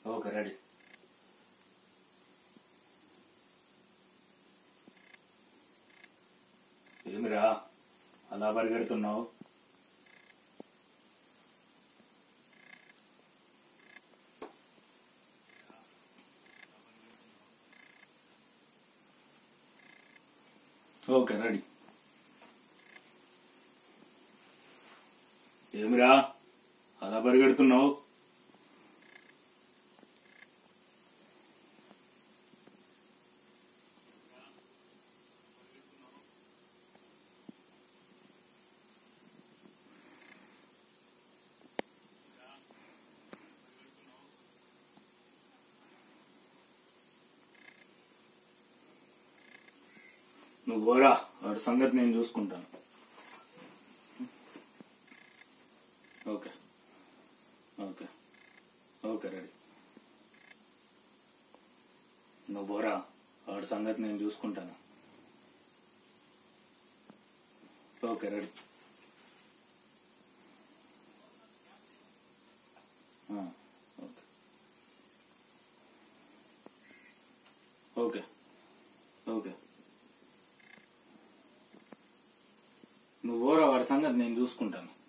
okay ready ఏమిరా అలా పరిగెడుతున్నావు okay ready ఏమిరా అలా పరిగెడుతున్నావు నువ్వు పోరా వాడి సంగతి నేను చూసుకుంటాను ఓకే ఓకే ఓకే రెడీ నువ్వు పోరా వాడి సంగతి నేను చూసుకుంటాను ఓకే రెడీ ఆ, ఓకే ఓకే ఓకే నువ్వు పోరా వాడి సంగతి నేను చూసుకుంటాను